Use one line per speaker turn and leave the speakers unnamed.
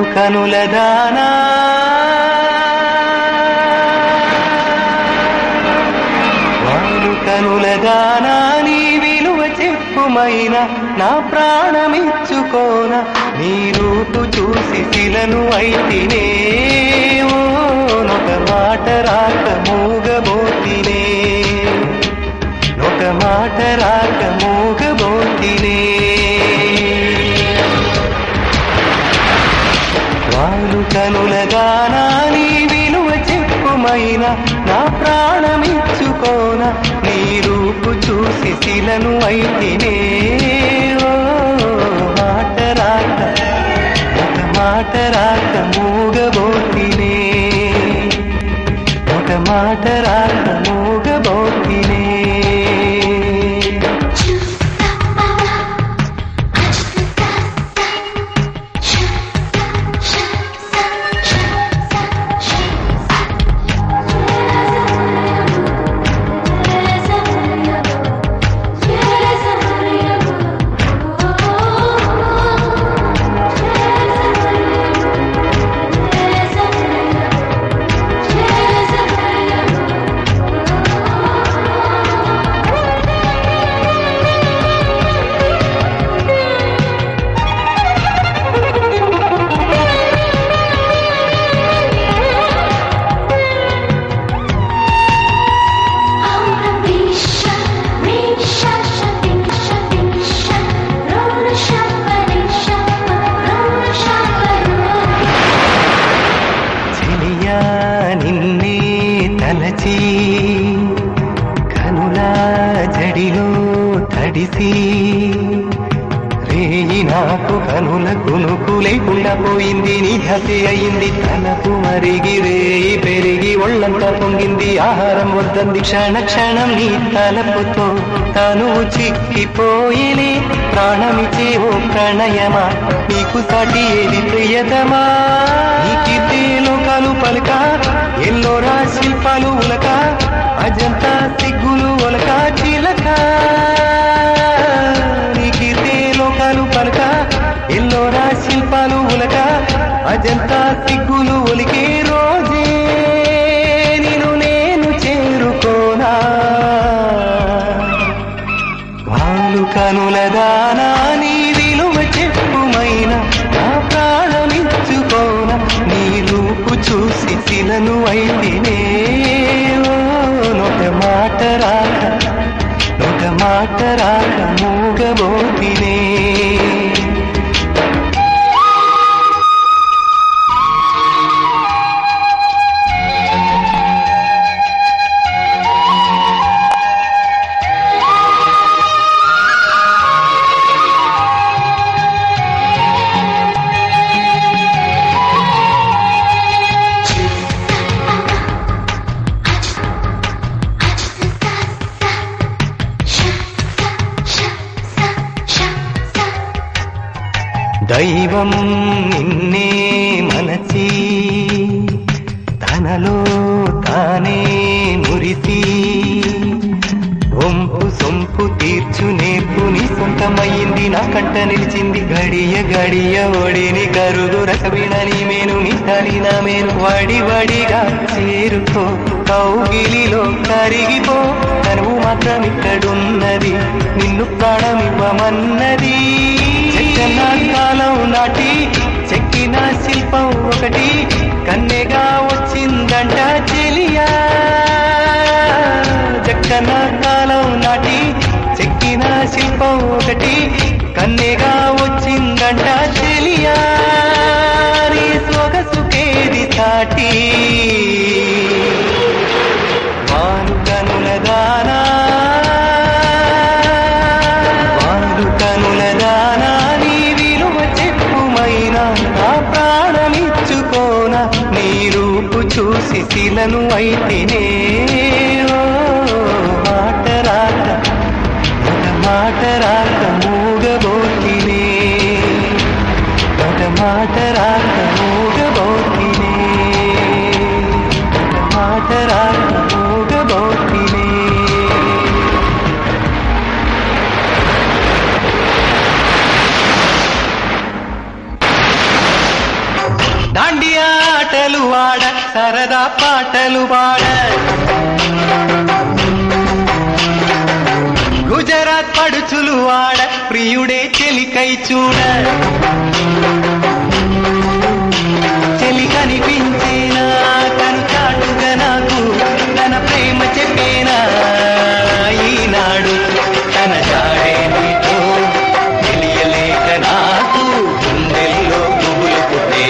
కనుల దానా వాడు కనుల దానా నీ విలువ చెప్పుమైన నా ప్రాణమిచ్చుకోన నీ రూపు చూసి శిలను అయితినే ఓ నొక మాట రాక మూగబోతినే నొక మాట రాక మూగబోతినే వాళ్ళు కనులగానా నీ విలువ చెప్పుమైన నా ప్రాణమిచ్చుకోన నీ రూపు చూసి శిలను అయితేనే ఓ మాట రాక ఒక మాట రాక మూగబోతినే ఒక మాట రాక మూగబోతినే చెలియా నిన్నే తలచి కనుల జడిలో తడిసి రేయి నాకు కనుల కునుకు లేకుండా పోయింది నీ హతి అయింది తనకు మరిగి రేయి పెరిగి ఒళ్ళంతా పొంగింది ఆహారం వద్దంది క్షణ క్షణం నీ తలపుతో తను చిక్కిపోయినే ప్రాణమిచే ఓ ప్రణయమా నీకు సాటి ఏది ప్రియతమా నీకిద్దే లోకాలు పలక ఎల్లోరా శిల్పాలు ఉలక అజంతా సిగ్గులు ఒలక చిలక నీకిద్దే లోకాలు పలక ఎల్లోరా శిల్పాలు ఉలక అజంతా సిగ్గులు ఒలికే రోజే నేను నేను చేరుకోనా వాళ్ళు కనుల దానా నీ విలువ చెప్పుమైన నా ప్రాణమిచ్చుకోన నీ రూపు చూసి శిలను అయితేనే నొక మాట రాక నొక మాట రాక మూగబోతినే దైవం నిన్నే మనసి తనలో తానే మురిసి ఒంపు సొంపు తీర్చు నేర్పు నీ సొంతమయ్యింది నా కంట నిలిచింది గడియ గడియ ఒడిని కరుగు రసవిడని మేను నీ తలి నా మేను వడి వడిగా చేరుకో కౌగిలిలో కరిగిపో తనువు మాత్రం ఇక్కడున్నది నిన్ను ప్రాణమివ్వమన్నది చెక్కన కాలం నాటి చెక్కిన శిల్పం ఒకటి కన్నెగా వచ్చిందంట చెలియా చెక్కన కాలం నాటి చెక్కిన శిల్పం ఒకటి కన్నెగా వచ్చిందంట చెలియా నీ సొగసుకేది సాటి వాను కనుల దానా వాను కనుల దానా నీ విలువ చెప్పుమైనా నా ప్రాణమిచ్చుకోన నీ రూపు చూసి శిలను అయితేనే ఓ మాట రాక ఒక మాట రాక మూగబోతినే ఒక మాట రాక మూగబోతినే ఒక మాట రాక మూగబోతినే ఆటలు ఆడ సరదా పాటలు పాడ గుజరాత్ పడుచులు ఆడ ప్రియుడే చెలికై చూడ చెలి కనిపించేన